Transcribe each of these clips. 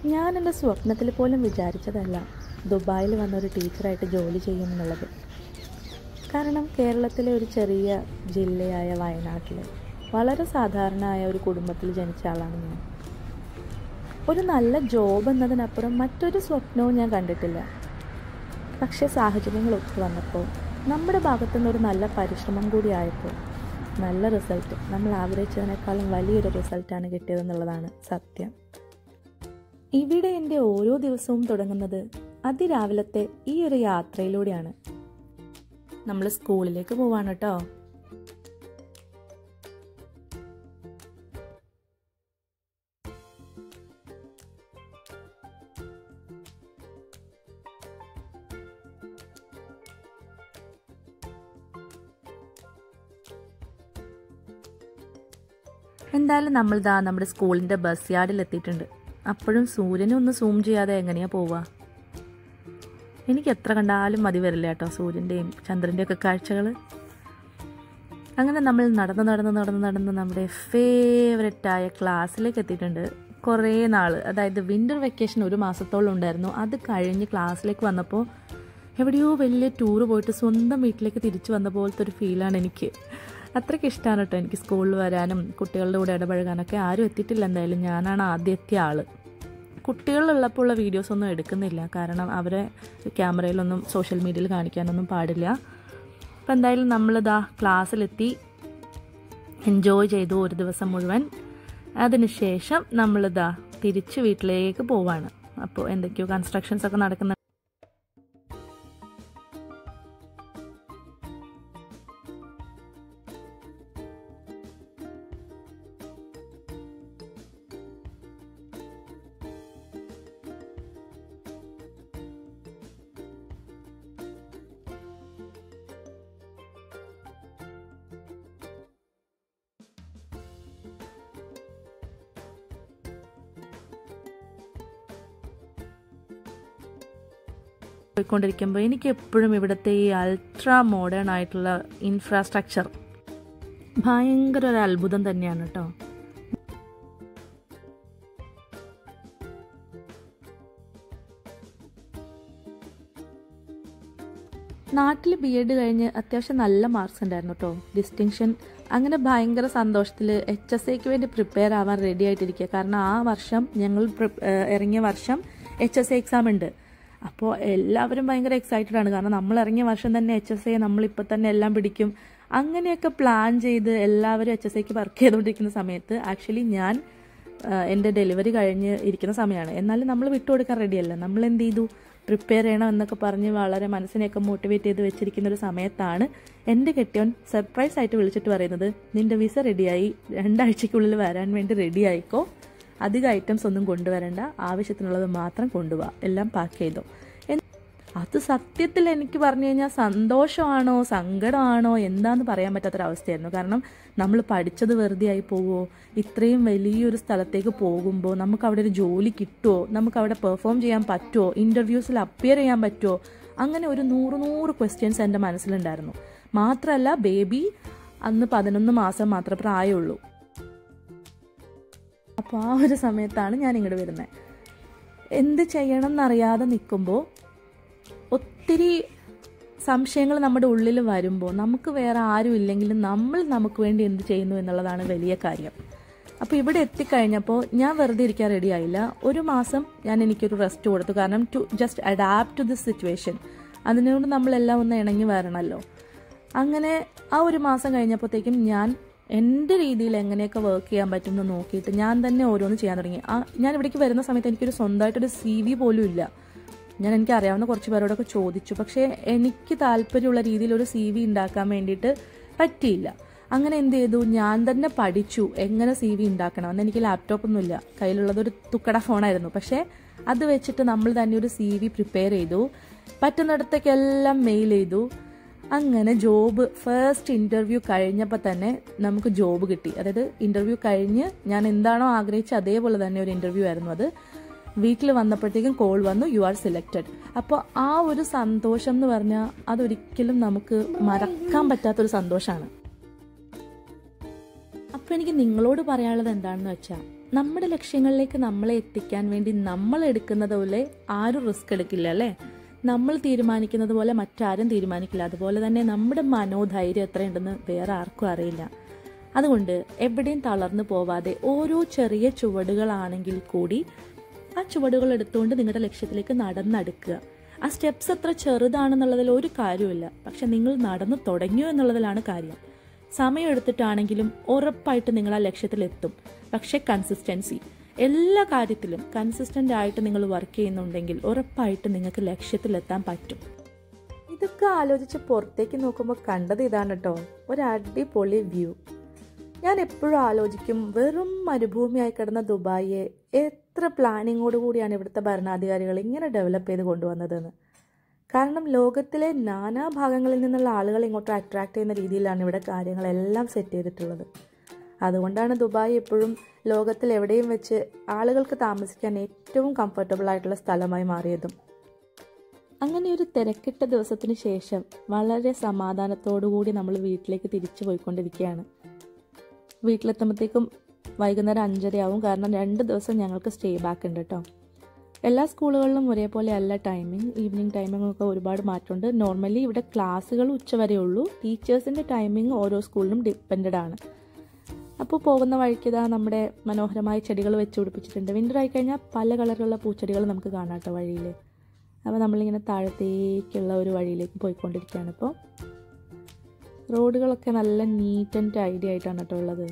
ഞാൻ എൻ്റെ സ്വപ്നത്തിൽ പോലും വിചാരിച്ചതല്ല ദുബായിൽ വന്നൊരു ടീച്ചറായിട്ട് ജോലി ചെയ്യുമെന്നുള്ളത് കാരണം കേരളത്തിലെ ഒരു ചെറിയ ജില്ലയായ വയനാട്ടിൽ വളരെ സാധാരണമായ ഒരു കുടുംബത്തിൽ ജനിച്ച ആളാണ് ഞാൻ ഒരു നല്ല ജോബ് എന്നതിനപ്പുറം മറ്റൊരു സ്വപ്നവും ഞാൻ കണ്ടിട്ടില്ല പക്ഷേ സാഹചര്യങ്ങൾ ഒത്തു വന്നപ്പോൾ നമ്മുടെ ഭാഗത്തുനിന്ന് ഒരു നല്ല പരിശ്രമം കൂടി ആയപ്പോൾ നല്ല റിസൾട്ട് നമ്മൾ ആഗ്രഹിച്ചതിനേക്കാളും വലിയൊരു റിസൾട്ടാണ് കിട്ടിയതെന്നുള്ളതാണ് സത്യം ഇവിടെ എൻ്റെ ഓരോ ദിവസവും തുടങ്ങുന്നത് അതിരാവിലത്തെ ഈ ഒരു യാത്രയിലൂടെയാണ് നമ്മൾ സ്കൂളിലേക്ക് പോവാണ് കേട്ടോ എന്തായാലും നമ്മൾ ദാ നമ്മുടെ സ്കൂളിൻ്റെ ബസ് യാർഡിൽ എത്തിയിട്ടുണ്ട് അപ്പോഴും സൂര്യനെ ഒന്ന് സൂം ചെയ്യാതെ എങ്ങനെയാ പോവുക എനിക്ക് എത്ര കണ്ടാലും മതി വരില്ല കേട്ടോ സൂര്യൻ്റെയും ചന്ദ്രൻ്റെയും ഒക്കെ കാഴ്ചകൾ അങ്ങനെ നമ്മൾ നടന്ന് നടന്ന് നടന്ന് നടന്ന് നമ്മുടെ ഫേവററ്റായ ക്ലാസ്സിലേക്ക് എത്തിയിട്ടുണ്ട് കുറേ നാൾ അതായത് വിൻ്റർ വെക്കേഷൻ ഒരു മാസത്തോളം ഉണ്ടായിരുന്നു അത് കഴിഞ്ഞ് ക്ലാസ്സിലേക്ക് വന്നപ്പോൾ എവിടെയോ വലിയ ടൂർ പോയിട്ട് സ്വന്തം വീട്ടിലേക്ക് തിരിച്ചു വന്ന പോലത്തെ ഒരു ഫീലാണ് എനിക്ക് അത്രയ്ക്ക് ഇഷ്ടമാണ് കേട്ടോ എനിക്ക് സ്കൂളിൽ വരാനും കുട്ടികളുടെ കൂടെ ഇടപഴകാനൊക്കെ ആരും എത്തിയിട്ടില്ല എന്തായാലും ഞാനാണ് ആദ്യം എത്തിയ ആൾ കുട്ടികളുള്ളപ്പോൾ ഉള്ള വീഡിയോസൊന്നും എടുക്കുന്നില്ല കാരണം അവരെ ക്യാമറയിലൊന്നും സോഷ്യൽ മീഡിയയിൽ കാണിക്കാനൊന്നും പാടില്ല അപ്പം എന്തായാലും നമ്മളിതാ ക്ലാസ്സിലെത്തി എൻജോയ് ചെയ്തു ഒരു ദിവസം മുഴുവൻ അതിനുശേഷം നമ്മളിതാ തിരിച്ച് വീട്ടിലേക്ക് പോവാണ് അപ്പോൾ എന്തൊക്കെയോ കൺസ്ട്രക്ഷൻസ് ഒക്കെ നടക്കുന്ന പോയിക്കൊണ്ടിരിക്കുമ്പോൾ എനിക്ക് എപ്പോഴും ഇവിടുത്തെ ഈ അൾട്രാ മോഡേൺ ആയിട്ടുള്ള ഇൻഫ്രാസ്ട്രക്ചർ ഭയങ്കര ഒരു അത്ഭുതം തന്നെയാണ് കേട്ടോ നാട്ടിൽ ബി എഡ് കഴിഞ്ഞ് അത്യാവശ്യം നല്ല മാർക്സ് ഉണ്ടായിരുന്നു കേട്ടോ ഡിസ്റ്റിങ്ഷൻ അങ്ങനെ ഭയങ്കര സന്തോഷത്തിൽ എച്ച് എസ് ഐക്ക് വേണ്ടി പ്രിപ്പയർ ആവാൻ റെഡി ആയിട്ടിരിക്കുക കാരണം ആ വർഷം ഞങ്ങൾ പ്രി- ഏഹ് ഇറങ്ങിയ വർഷം എച്ച് എസ് ഐ എക്സാം ഉണ്ട് അപ്പോൾ എല്ലാവരും ഭയങ്കര എക്സൈറ്റഡ് ആണ് കാരണം നമ്മൾ ഇറങ്ങിയ വർഷം തന്നെ എച്ച് എസ് ഐ നമ്മളിപ്പോൾ തന്നെ എല്ലാം പിടിക്കും അങ്ങനെയൊക്കെ പ്ലാൻ ചെയ്ത് എല്ലാവരും എച്ച് എസ് ഐക്ക് വർക്ക് ചെയ്തുകൊണ്ടിരിക്കുന്ന സമയത്ത് ആക്ച്വലി ഞാൻ ആഹ് എൻ്റെ ഡെലിവറി കഴിഞ്ഞ് ഇരിക്കുന്ന സമയമാണ് എന്നാലും നമ്മൾ വിട്ടുകൊടുക്കാൻ റെഡിയല്ല നമ്മൾ എന്ത് ചെയ്തു പ്രിപ്പയർ ചെയ്യണം എന്നൊക്കെ പറഞ്ഞ് വളരെ മനസ്സിനെയൊക്കെ മോട്ടിവേറ്റ് ചെയ്ത് വെച്ചിരിക്കുന്ന ഒരു സമയത്താണ് എൻ്റെ കെട്ടിയോൻ സർപ്രൈസ് ആയിട്ട് വിളിച്ചിട്ട് പറയുന്നത് നിന്റെ വിസ റെഡിയായി രണ്ടാഴ്ചയ്ക്കുള്ളിൽ വരാൻ വേണ്ടി റെഡി ആയിക്കോ അധികം ഐറ്റംസ് ഒന്നും കൊണ്ടുവരണ്ട ആവശ്യത്തിനുള്ളത് മാത്രം കൊണ്ടുപോവാ എല്ലാം പാക്ക് ചെയ്തോ എന്ന് അത് സത്യത്തിൽ എനിക്ക് പറഞ്ഞു കഴിഞ്ഞാൽ സന്തോഷമാണോ സങ്കടമാണോ എന്താന്ന് പറയാൻ പറ്റാത്തൊരവസ്ഥയായിരുന്നു കാരണം നമ്മൾ പഠിച്ചത് വെറുതെ ആയി പോവോ ഇത്രയും വലിയൊരു സ്ഥലത്തേക്ക് പോകുമ്പോൾ നമുക്ക് അവിടെ ഒരു ജോലി കിട്ടുമോ നമുക്ക് അവിടെ പെർഫോം ചെയ്യാൻ പറ്റുമോ ഇൻ്റർവ്യൂസിൽ അപ്പിയർ ചെയ്യാൻ പറ്റുമോ അങ്ങനെ ഒരു നൂറ് നൂറ് ക്വസ്റ്റ്യൻസ് എൻ്റെ മനസ്സിലുണ്ടായിരുന്നു മാത്രമല്ല ബേബി അന്ന് പതിനൊന്ന് മാസം മാത്രമേ പ്രായമുള്ളൂ അപ്പോൾ ആ ഒരു സമയത്താണ് ഞാൻ ഇങ്ങോട്ട് വരുന്നത് എന്ത് ചെയ്യണം എന്നറിയാതെ നിൽക്കുമ്പോൾ ഒത്തിരി സംശയങ്ങൾ നമ്മുടെ ഉള്ളിൽ വരുമ്പോൾ നമുക്ക് വേറെ ആരും ഇല്ലെങ്കിലും നമ്മൾ നമുക്ക് വേണ്ടി എന്ത് ചെയ്യുന്നു എന്നുള്ളതാണ് വലിയ കാര്യം അപ്പോൾ ഇവിടെ എത്തിക്കഴിഞ്ഞപ്പോൾ ഞാൻ വെറുതെ ഇരിക്കാൻ റെഡി ആയില്ല ഒരു മാസം ഞാൻ എനിക്കൊരു റെസ്റ്റ് കൊടുത്തു കാരണം to just adapt to this situation അതിനോട് നമ്മളെല്ലാം ഒന്ന് ഇണങ്ങി വരണമല്ലോ അങ്ങനെ ആ ഒരു മാസം കഴിഞ്ഞപ്പോഴത്തേക്കും ഞാൻ എൻ്റെ രീതിയിൽ എങ്ങനെയൊക്കെ വർക്ക് ചെയ്യാൻ പറ്റും എന്ന് നോക്കിയിട്ട് ഞാൻ തന്നെ ഓരോന്ന് ചെയ്യാൻ തുടങ്ങി ആ ഞാൻ ഇവിടേക്ക് വരുന്ന സമയത്ത് എനിക്കൊരു സ്വന്തമായിട്ടൊരു സി വി പോലും ഇല്ല ഞാൻ എനിക്ക് അറിയാവുന്ന കുറച്ച് പേരോടൊക്കെ ചോദിച്ചു പക്ഷേ എനിക്ക് താല്പര്യമുള്ള രീതിയിൽ ഒരു സി വി ഉണ്ടാക്കാൻ വേണ്ടിയിട്ട് പറ്റിയില്ല അങ്ങനെ എന്ത് ചെയ്തു ഞാൻ തന്നെ പഠിച്ചു എങ്ങനെ സി വി ഉണ്ടാക്കണം അന്ന് എനിക്ക് ലാപ്ടോപ്പ് ഒന്നുമില്ല കയ്യിലുള്ളത് ഒരു തുക്കട ഫോണായിരുന്നു പക്ഷേ അത് വെച്ചിട്ട് നമ്മൾ തന്നെ ഒരു സി വി പ്രിപ്പയർ ചെയ്തു പറ്റുന്നിടത്തേക്കെല്ലാം മെയിൽ ചെയ്തു അങ്ങനെ ജോബ് ഫസ്റ്റ് ഇൻ്റർവ്യൂ കഴിഞ്ഞപ്പോൾ തന്നെ നമുക്ക് ജോബ് കിട്ടി അതായത് ഇൻ്റർവ്യൂ കഴിഞ്ഞ് ഞാൻ എന്താണോ ആഗ്രഹിച്ച അതേപോലെ തന്നെ ഒരു ഇൻ്റർവ്യൂ ആയിരുന്നു അത് വീട്ടിൽ വന്നപ്പോഴത്തേക്കും കോൾ വന്നു യു ആർ സെലക്റ്റഡ് അപ്പോൾ ആ ഒരു സന്തോഷം എന്ന് പറഞ്ഞാൽ അതൊരിക്കലും നമുക്ക് മറക്കാൻ പറ്റാത്തൊരു സന്തോഷമാണ് അപ്പോൾ എനിക്ക് നിങ്ങളോട് പറയാനുള്ളത് എന്താണെന്ന് വെച്ചാൽ നമ്മുടെ ലക്ഷ്യങ്ങളിലേക്ക് നമ്മളെ എത്തിക്കാൻ വേണ്ടി നമ്മൾ എടുക്കുന്നത് പോലെ ആരും റിസ്ക് എടുക്കില്ല അല്ലേ നമ്മൾ തീരുമാനിക്കുന്നത് പോലെ മറ്റാരും തീരുമാനിക്കില്ല അതുപോലെ തന്നെ നമ്മുടെ മനോധൈര്യം എത്രയുണ്ടെന്ന് വേറെ ആർക്കും അറിയില്ല അതുകൊണ്ട് എവിടെയും തളർന്നു പോവാതെ ഓരോ ചെറിയ ചുവടുകളാണെങ്കിൽ കൂടി ആ ചുവടുകൾ എടുത്തുകൊണ്ട് നിങ്ങളുടെ ലക്ഷ്യത്തിലേക്ക് നടന്നെടുക്കുക ആ സ്റ്റെപ്സ് എത്ര ചെറുതാണെന്നുള്ളതിൽ ഒരു കാര്യമില്ല പക്ഷെ നിങ്ങൾ നടന്നു തുടങ്ങിയോ എന്നുള്ളതിലാണ് കാര്യം സമയം എടുത്തിട്ടാണെങ്കിലും ഉറപ്പായിട്ട് നിങ്ങൾ ആ ലക്ഷ്യത്തിലെത്തും പക്ഷെ കൺസിസ്റ്റൻസി എല്ലാ കാര്യത്തിലും കൺസിസ്റ്റന്റ് ആയിട്ട് നിങ്ങൾ വർക്ക് ചെയ്യുന്നുണ്ടെങ്കിൽ ഉറപ്പായിട്ട് നിങ്ങൾക്ക് ലക്ഷ്യത്തിലെത്താൻ പറ്റും ഇതൊക്കെ ആലോചിച്ച് പുറത്തേക്ക് നോക്കുമ്പോൾ കണ്ടത് ഇതാണ് കേട്ടോ ഒരു അടിപൊളി വ്യൂ ഞാൻ എപ്പോഴും ആലോചിക്കും വെറും മരുഭൂമിയായി കിടന്ന ദുബായിയെ എത്ര പ്ലാനിങ്ങോട് കൂടിയാണ് ഇവിടുത്തെ ഭരണാധികാരികൾ ഇങ്ങനെ ഡെവലപ്പ് ചെയ്ത് കൊണ്ടുവന്നതെന്ന് കാരണം ലോകത്തിലെ നാനാ ഭാഗങ്ങളിൽ നിന്നുള്ള ആളുകൾ ഇങ്ങോട്ട് അട്രാക്ട് ചെയ്യുന്ന രീതിയിലാണ് ഇവിടെ കാര്യങ്ങളെല്ലാം സെറ്റ് ചെയ്തിട്ടുള്ളത് അതുകൊണ്ടാണ് ദുബായ് എപ്പോഴും ലോകത്തിൽ എവിടെയും വെച്ച് ആളുകൾക്ക് താമസിക്കാൻ ഏറ്റവും കംഫർട്ടബിൾ ആയിട്ടുള്ള സ്ഥലമായി മാറിയതും അങ്ങനെ ഒരു തിരക്കിട്ട ദിവസത്തിന് ശേഷം വളരെ സമാധാനത്തോടു കൂടി നമ്മൾ വീട്ടിലേക്ക് തിരിച്ചു പോയിക്കൊണ്ടിരിക്കുകയാണ് വീട്ടിലെത്തുമ്പോഴത്തേക്കും വൈകുന്നേരം അഞ്ചരയാവും കാരണം രണ്ട് ദിവസം ഞങ്ങൾക്ക് സ്റ്റേ ബാക്ക് ഉണ്ട് കേട്ടോ എല്ലാ സ്കൂളുകളിലും ഒരേപോലെ അല്ല ടൈമിംഗ് ഈവനിങ് ടൈമിംഗ് ഒക്കെ ഒരുപാട് മാറ്റമുണ്ട് നോർമലി ഇവിടെ ക്ലാസ്സുകൾ ഉച്ചവരെ ഉള്ളൂ ടീച്ചേഴ്സിൻ്റെ ടൈമിംഗ് ഓരോ സ്കൂളിലും ഡിപ്പെൻഡഡ് ആണ് അപ്പോൾ പോകുന്ന വഴിക്ക് ഇതാ നമ്മുടെ മനോഹരമായ ചെടികൾ വെച്ച് പിടിപ്പിച്ചിട്ടുണ്ട് വിൻ്റർ ആയി കഴിഞ്ഞാൽ പല കളറിലുള്ള പൂച്ചെടികൾ നമുക്ക് കാണാം കേട്ടോ വഴിയിൽ അപ്പോൾ നമ്മളിങ്ങനെ താഴത്തേക്കുള്ള ഒരു വഴിയിലേക്ക് പോയിക്കൊണ്ടിരിക്കുകയാണ് ഇപ്പോൾ റോഡുകളൊക്കെ നല്ല നീറ്റ് ആൻഡ് ടൈഡി ആയിട്ടാണ് കേട്ടോ ഉള്ളത്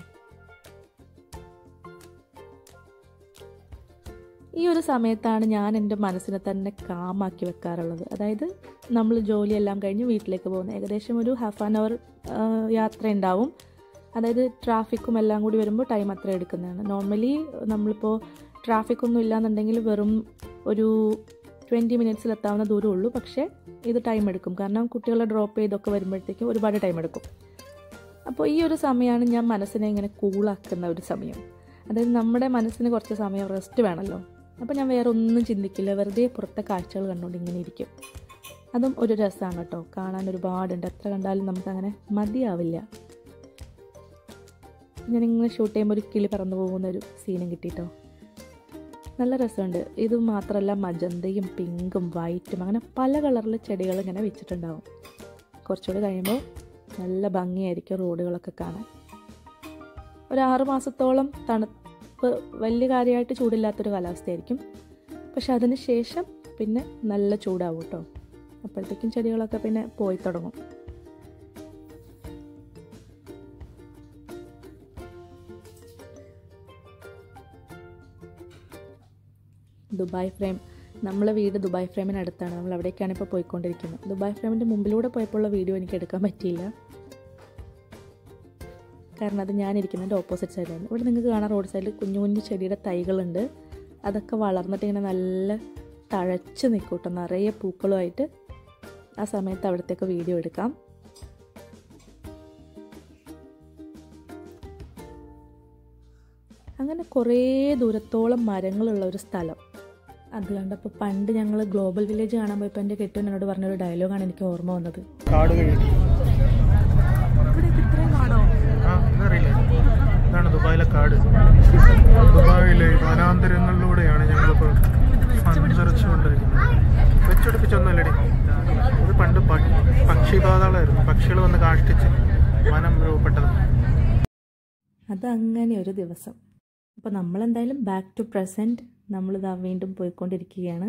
ഈ ഒരു സമയത്താണ് ഞാൻ എൻ്റെ മനസ്സിനെ തന്നെ കാമാക്കി വെക്കാറുള്ളത് അതായത് നമ്മൾ ജോലിയെല്ലാം കഴിഞ്ഞ് വീട്ടിലേക്ക് പോകുന്നത് ഏകദേശം ഒരു ഹാഫ് ആൻ അവർ യാത്ര ഉണ്ടാവും അതായത് ട്രാഫിക്കും എല്ലാം കൂടി വരുമ്പോൾ ടൈം അത്ര എടുക്കുന്നതാണ് നോർമലി നമ്മളിപ്പോൾ ട്രാഫിക് ഒന്നും ഇല്ലാന്നുണ്ടെങ്കിൽ വെറും ഒരു ട്വൻറ്റി മിനിറ്റ്സിൽ എത്താവുന്ന ദൂരമേ ഉള്ളൂ പക്ഷേ ഇത് ടൈം എടുക്കും കാരണം കുട്ടികളെ ഡ്രോപ്പ് ചെയ്തൊക്കെ വരുമ്പോഴത്തേക്കും ഒരുപാട് ടൈം എടുക്കും അപ്പോൾ ഈ ഒരു സമയമാണ് ഞാൻ മനസ്സിനെ ഇങ്ങനെ കൂളാക്കുന്ന ഒരു സമയം അതായത് നമ്മുടെ മനസ്സിന് കുറച്ച് സമയം റെസ്റ്റ് വേണമല്ലോ അപ്പോൾ ഞാൻ വേറെ ഒന്നും ചിന്തിക്കില്ല വെറുതെ പുറത്തെ കാഴ്ചകൾ കണ്ടുകൊണ്ട് ഇങ്ങനെ ഇരിക്കും അതും ഒരു രസമാണ് കേട്ടോ കാണാൻ ഒരുപാടുണ്ട് എത്ര കണ്ടാലും നമുക്കങ്ങനെ മതിയാവില്ല ഞാനിങ്ങനെ ഷൂട്ട് ചെയ്യുമ്പോൾ ഒരു കിളി പറന്നു പോകുന്ന ഒരു സീനും കിട്ടിയിട്ടോ നല്ല രസമുണ്ട് ഇത് മാത്രമല്ല മജന്തയും പിങ്കും വൈറ്റും അങ്ങനെ പല കളറിൽ ചെടികൾ ഇങ്ങനെ വെച്ചിട്ടുണ്ടാവും കുറച്ചുകൂടി കഴിയുമ്പോൾ നല്ല ഭംഗിയായിരിക്കും റോഡുകളൊക്കെ കാണാൻ ഒരു ആറ് മാസത്തോളം തണുപ്പ് വലിയ കാര്യമായിട്ട് ചൂടില്ലാത്തൊരു കാലാവസ്ഥയായിരിക്കും പക്ഷെ അതിന് ശേഷം പിന്നെ നല്ല ചൂടാവും കേട്ടോ അപ്പോഴത്തേക്കും ചെടികളൊക്കെ പിന്നെ പോയി തുടങ്ങും ദുബായ് ഫ്രെയിം നമ്മളെ വീട് ദുബായ് ഫ്രെയിമിനടുത്താണ് നമ്മൾ അവിടേക്കാണ് ഇപ്പോൾ പോയിക്കൊണ്ടിരിക്കുന്നത് ദുബായ് ഫ്രെയിമിൻ്റെ മുമ്പിലൂടെ പോയപ്പോഴുള്ള വീഡിയോ എനിക്ക് എടുക്കാൻ പറ്റിയില്ല കാരണം അത് ഞാനിരിക്കുന്നതിൻ്റെ ഓപ്പോസിറ്റ് സൈഡിലാണ് ഇവിടെ നിങ്ങൾക്ക് കാണാം റോഡ് സൈഡിൽ കുഞ്ഞു കുഞ്ഞു ചെടിയുടെ തൈകളുണ്ട് അതൊക്കെ വളർന്നിട്ട് ഇങ്ങനെ നല്ല തഴച്ച് നിൽക്കൂട്ടോ നിറയെ പൂക്കളുമായിട്ട് ആ സമയത്ത് അവിടത്തേക്ക് വീഡിയോ എടുക്കാം അങ്ങനെ കുറേ ദൂരത്തോളം മരങ്ങളുള്ള ഒരു സ്ഥലം അത് കണ്ടപ്പോൾ പണ്ട് ഞങ്ങൾ ഗ്ലോബൽ വില്ലേജ് കാണാൻ പോയപ്പോൾ എൻ്റെ കെട്ടുവൻ എന്നോട് പറഞ്ഞൊരു ഡയലോഗാണ് എനിക്ക് ഓർമ്മ വന്നത് കാട് കഴിഞ്ഞു ഇവിടേക്ക് ഇത്രയും കാടോ ആ അതറിയില്ല ഇതാണ് ദുബായിലെ കാട് ദുബായിലെ വനാന്തരങ്ങളിലൂടെയാണ് ഞങ്ങളിപ്പോൾ സഞ്ചരിച്ചുകൊണ്ടിരിക്കുന്നത് വെച്ചുപിടിപ്പിച്ചൊന്നുമല്ലടി ഇത് പണ്ട് പ- പക്ഷിപാതാളായിരുന്നു പക്ഷികൾ വന്ന് കാഷ്ടിച്ച് വനം രൂപപ്പെട്ടത് അതങ്ങനെ ഒരു ദിവസം അപ്പോൾ നമ്മളെന്തായാലും ബാക്ക് ടു പ്രസൻറ്റ് നമ്മളിതാ വീണ്ടും പോയിക്കൊണ്ടിരിക്കുകയാണ്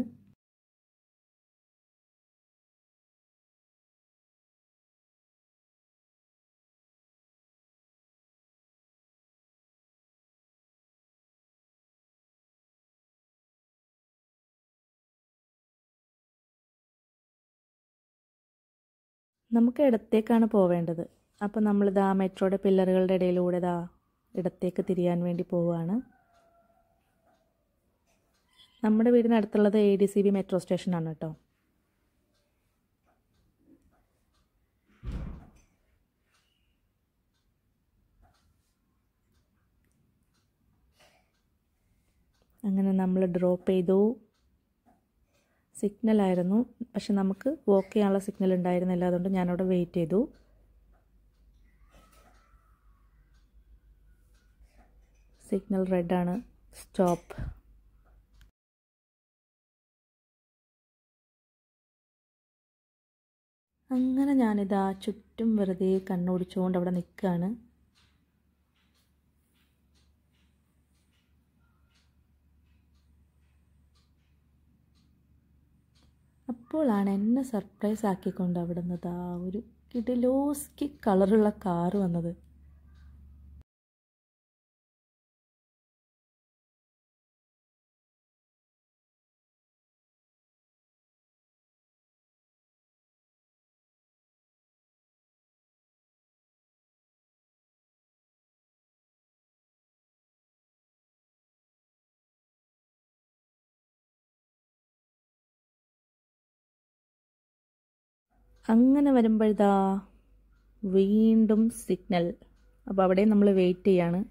നമുക്ക് ഇടത്തേക്കാണ് പോവേണ്ടത് അപ്പോൾ നമ്മളിതാ മെട്രോയുടെ പില്ലറുകളുടെ ഇടയിലൂടെ ഇതാ ഇടത്തേക്ക് തിരിയാൻ വേണ്ടി പോവുകയാണ് നമ്മുടെ വീടിനടുത്തുള്ളത് A D C B metro സ്റ്റേഷനാണ് കേട്ടോ അങ്ങനെ നമ്മൾ ഡ്രോപ്പ് ചെയ്തു സിഗ്നലായിരുന്നു പക്ഷെ നമുക്ക് വോക്ക് ചെയ്യാനുള്ള സിഗ്നൽ ഉണ്ടായിരുന്നില്ല അതുകൊണ്ട് ഞാനവിടെ വെയിറ്റ് ചെയ്തു സിഗ്നൽ റെഡാണ് സ്റ്റോപ്പ് അങ്ങനെ ഞാനിതാ ചുറ്റും വെറുതെ കണ്ണോടിച്ചുകൊണ്ട് അവിടെ നിൽക്കുകയാണ് അപ്പോഴാണ് എന്നെ സർപ്രൈസ് ആക്കിക്കൊണ്ട് അവിടെ നിന്ന് ദാ ഒരു കിടിലോസ്കി കളറുള്ള കാറ് വന്നത് അങ്ങനെ വരുമ്പോഴിതാ വീണ്ടും സിഗ്നൽ അപ്പോൾ അവിടെ നമ്മൾ വെയിറ്റ് ചെയ്യാണ്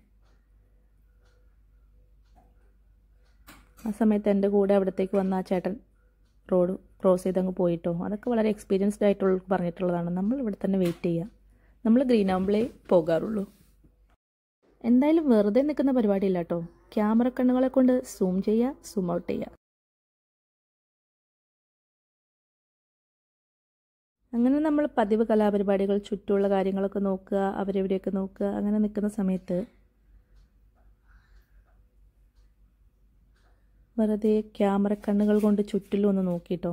ആ സമയത്ത് എൻ്റെ കൂടെ അവിടത്തേക്ക് വന്ന ആ ചേട്ടൻ റോഡ് ക്രോസ് ചെയ്ത് അങ്ങ് പോയിട്ടോ അതൊക്കെ വളരെ എക്സ്പീരിയൻസ്ഡ് ആയിട്ടുള്ളവർക്ക് പറഞ്ഞിട്ടുള്ളതാണ് നമ്മൾ ഇവിടെ തന്നെ വെയിറ്റ് ചെയ്യുക നമ്മൾ ഗ്രീൻ ആകുമ്പോഴേ പോകാറുള്ളൂ എന്തായാലും വെറുതെ നിൽക്കുന്ന പരിപാടിയില്ല കേട്ടോ ക്യാമറ കണ്ണുകളെ കൊണ്ട് സൂം ചെയ്യുക സൂം ഔട്ട് ചെയ്യുക അങ്ങനെ നമ്മൾ പതിവ് കലാപരിപാടികൾ ചുറ്റുമുള്ള കാര്യങ്ങളൊക്കെ നോക്കുക അവരെവിടെയൊക്കെ നോക്കുക അങ്ങനെ നിൽക്കുന്ന സമയത്ത് വെറുതെ ക്യാമറ കണ്ണുകൾ കൊണ്ട് ചുറ്റിലും ഒന്ന് നോക്കിട്ടോ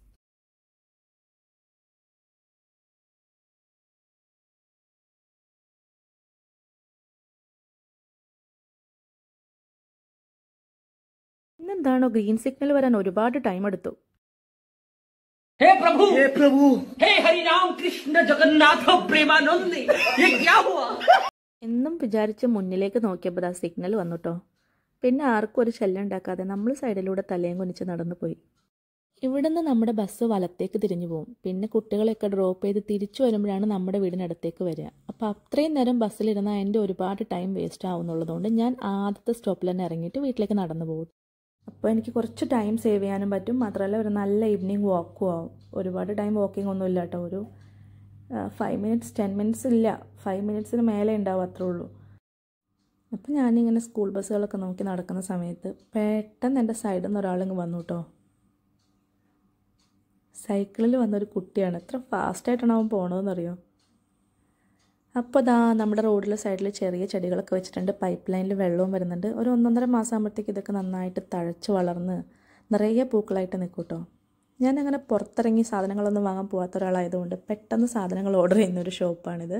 ഇന്നെന്താണോ ഗ്രീൻ സിഗ്നൽ വരാൻ ഒരുപാട് ടൈം എടുത്തു हे प्रभु हे प्रभु हे हरि राम कृष्ण जगन्नाथ प्रेमानंद ये क्या हुआ എന്നും വിചാരിച്ച് മുന്നിലേക്ക് നോക്കിയപ്പോൾ ആ സിഗ്നൽ വന്നു കേട്ടോ പിന്നെ ആർക്കും ഒരു ശല്യം ഉണ്ടാക്കാതെ നമ്മൾ സൈഡിലൂടെ തലയും കുനിച്ച് നടന്നു പോയി ഇവിടുന്ന് നമ്മുടെ ബസ് വലത്തേക്ക് തിരിഞ്ഞു പോകും പിന്നെ കുട്ടികളെയൊക്കെ ഡ്രോപ്പ് ചെയ്ത് തിരിച്ചു വരുമ്പോഴാണ് നമ്മുടെ വീടിനടുത്തേക്ക് വരിക അപ്പോൾ അത്രയും നേരം ബസ്സിലിരുന്നാൽ എൻ്റെ ഒരുപാട് ടൈം വേസ്റ്റ് ആവുന്നുള്ളതുകൊണ്ട് ഞാൻ ആദ്യത്തെ സ്റ്റോപ്പിൽ തന്നെ ഇറങ്ങിയിട്ട് വീട്ടിലേക്ക് നടന്നു പോകും അപ്പോൾ എനിക്ക് കുറച്ച് ടൈം സേവ് ചെയ്യാനും പറ്റും മാത്രമല്ല ഒരു നല്ല ഈവനിങ് വാക്കും ആവും ഒരുപാട് ടൈം വാക്കിംഗ് ഒന്നും ഇല്ല കേട്ടോ ഒരു ഫൈവ് മിനിറ്റ്സ് ടെൻ മിനിറ്റ്സ് ഇല്ല ഫൈവ് മിനിറ്റ്സിന് മേലെ ഉണ്ടാവും അത്രേ ഉള്ളൂ അപ്പം ഞാനിങ്ങനെ സ്കൂൾ ബസ്സുകളൊക്കെ നോക്കി നടക്കുന്ന സമയത്ത് പെട്ടെന്ന് എൻ്റെ സൈഡിൽ നിന്ന് ഒരാളിങ്ങ് വന്നു കേട്ടോ സൈക്കിളിൽ വന്നൊരു കുട്ടിയാണ് എത്ര ഫാസ്റ്റായിട്ടാണ് അവൻ പോണതെന്നറിയോ അപ്പോൾ ദാ നമ്മുടെ റോഡിലെ സൈഡിൽ ചെറിയ ചെടികളൊക്കെ വെച്ചിട്ടുണ്ട് പൈപ്പ് ലൈനിൽ വെള്ളവും വരുന്നുണ്ട് ഒരു ഒന്നൊന്നര മാസം ആകുമ്പോഴത്തേക്ക് ഇതൊക്കെ നന്നായിട്ട് തഴച്ച് വളർന്ന് നിറയെ പൂക്കളായിട്ട് നിൽക്കും കേട്ടോ ഞാനങ്ങനെ പുറത്തിറങ്ങി സാധനങ്ങളൊന്നും വാങ്ങാൻ പോകാത്ത ഒരാളായതുകൊണ്ട് പെട്ടെന്ന് സാധനങ്ങൾ ഓർഡർ ചെയ്യുന്ന ഒരു ഷോപ്പാണിത്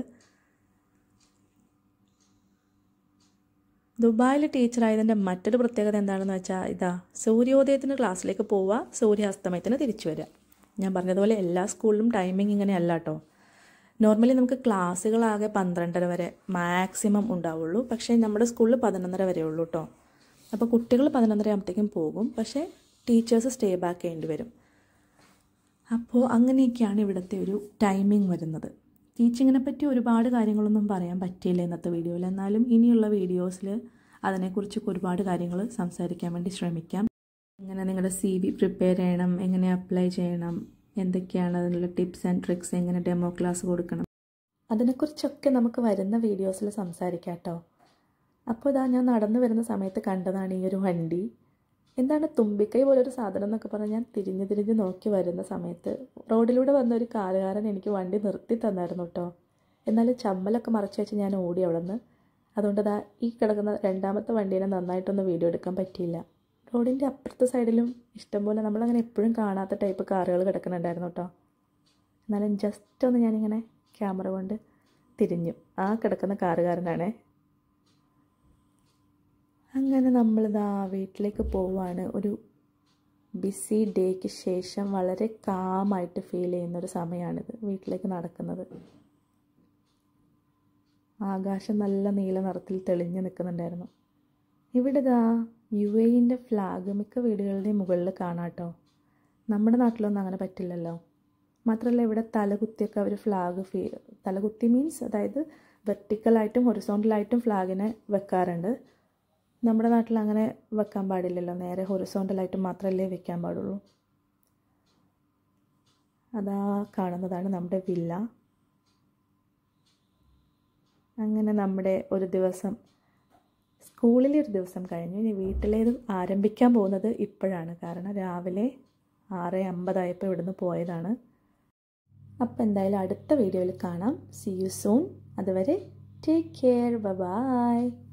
ദുബായിൽ ടീച്ചറായതിൻ്റെ മറ്റൊരു പ്രത്യേകത എന്താണെന്ന് വെച്ചാൽ ഇതാ സൂര്യോദയത്തിന് ക്ലാസ്സിലേക്ക് പോവുക സൂര്യാസ്തമയത്തിന് തിരിച്ചു വരിക ഞാൻ പറഞ്ഞതുപോലെ എല്ലാ സ്കൂളിലും ടൈമിംഗ് ഇങ്ങനെ അല്ല കേട്ടോ നോർമലി നമുക്ക് ക്ലാസ്സുകളാകെ പന്ത്രണ്ടര വരെ മാക്സിമം ഉണ്ടാവുള്ളൂ പക്ഷേ നമ്മുടെ സ്കൂളിൽ പതിനൊന്നര വരെ ഉള്ളൂ കേട്ടോ അപ്പോൾ കുട്ടികൾ പതിനൊന്നര ആകുമ്പോഴത്തേക്കും പോകും പക്ഷേ ടീച്ചേഴ്സ് സ്റ്റേ ബാക്ക് ചെയ്യേണ്ടി വരും അപ്പോൾ അങ്ങനെയൊക്കെയാണ് ഇവിടുത്തെ ഒരു ടൈമിംഗ് വരുന്നത് ടീച്ചിങ്ങിനെ പറ്റി ഒരുപാട് കാര്യങ്ങളൊന്നും പറയാൻ പറ്റിയില്ല ഇന്നത്തെ വീഡിയോയിൽ എന്നാലും ഇനിയുള്ള വീഡിയോസിൽ അതിനെക്കുറിച്ചൊക്കെ ഒരുപാട് കാര്യങ്ങൾ സംസാരിക്കാൻ വേണ്ടി ശ്രമിക്കാം എങ്ങനെ നിങ്ങളുടെ സി വി പ്രിപ്പയർ ചെയ്യണം എങ്ങനെ അപ്ലൈ ചെയ്യണം എന്തൊക്കെയാണ് അതിനുള്ള ടിപ്സ് ആൻഡ് ട്രിക്സ് എങ്ങനെ ഡെമോ ക്ലാസ് കൊടുക്കണം അതിനെക്കുറിച്ചൊക്കെ നമുക്ക് വരുന്ന വീഡിയോസിൽ സംസാരിക്കാം കേട്ടോ അപ്പോൾ ഇതാ ഞാൻ നടന്നു വരുന്ന സമയത്ത് കണ്ടതാണ് ഈ ഒരു വണ്ടി എന്താണ് തുമ്പിക്കൈ പോലൊരു സാധനം എന്നൊക്കെ പറഞ്ഞ് ഞാൻ തിരിഞ്ഞ് തിരിഞ്ഞ് നോക്കി വരുന്ന സമയത്ത് റോഡിലൂടെ വന്ന ഒരു കാറുകാരൻ എനിക്ക് വണ്ടി നിർത്തി തന്നായിരുന്നു കേട്ടോ എന്നാലും ചമ്മലൊക്കെ മറച്ചു വെച്ച് ഞാൻ ഓടി അവിടെ നിന്ന് അതുകൊണ്ട് ദാ ഈ കിടക്കുന്ന രണ്ടാമത്തെ വണ്ടീനെ നന്നായിട്ടൊന്ന് വീഡിയോ എടുക്കാൻ പറ്റിയില്ല റോഡിൻ്റെ അപ്പുറത്തെ സൈഡിലും ഇഷ്ടംപോലെ നമ്മളങ്ങനെ എപ്പോഴും കാണാത്ത ടൈപ്പ് കാറുകൾ കിടക്കുന്നുണ്ടായിരുന്നു കേട്ടോ എന്നാലും ജസ്റ്റ് ഒന്ന് ഞാനിങ്ങനെ ക്യാമറ കൊണ്ട് തിരിഞ്ഞു ആ കിടക്കുന്ന കാറുകാരനാണേ അങ്ങനെ നമ്മളിതാ വീട്ടിലേക്ക് പോവാണ് ഒരു ബിസി ഡേക്ക് ശേഷം വളരെ കാമായിട്ട് ഫീൽ ചെയ്യുന്നൊരു സമയമാണിത് വീട്ടിലേക്ക് നടക്കുന്നത് ആകാശം നല്ല നീല നിറത്തിൽ തെളിഞ്ഞു നിൽക്കുന്നുണ്ടായിരുന്നു ഇവിടെ ഇതാ യു എയിൻ്റെ ഫ്ലാഗ് മിക്ക വീടുകളുടെയും മുകളിൽ കാണാട്ടോ നമ്മുടെ നാട്ടിലൊന്നും അങ്ങനെ പറ്റില്ലല്ലോ മാത്രമല്ല ഇവിടെ തലകുത്തിയൊക്കെ അവർ ഫ്ലാഗ് ഫീ തലകുത്തി മീൻസ് അതായത് വെർട്ടിക്കലായിട്ടും ഹൊറിസോണ്ടലായിട്ടും ഫ്ലാഗിനെ വെക്കാറുണ്ട് നമ്മുടെ നാട്ടിൽ അങ്ങനെ വെക്കാൻ പാടില്ലല്ലോ നേരെ ഹൊറിസോണ്ടലായിട്ട് മാത്രമല്ലേ വെക്കാൻ പാടുള്ളൂ അതാ കാണുന്നതാണ് നമ്മുടെ വില്ല അങ്ങനെ നമ്മുടെ ഒരു ദിവസം സ്കൂളിലെ ഒരു ദിവസം കഴിഞ്ഞു ഇനി വീട്ടിലേത് ആരംഭിക്കാൻ പോകുന്നത് ഇപ്പോഴാണ് കാരണം രാവിലെ ആറ് അമ്പതായപ്പോൾ ഇവിടുന്ന് പോയതാണ് അപ്പോൾ എന്തായാലും അടുത്ത വീഡിയോയിൽ കാണാം സി യു സൂൺ അതുവരെ ടേക്ക് കെയർ ബൈ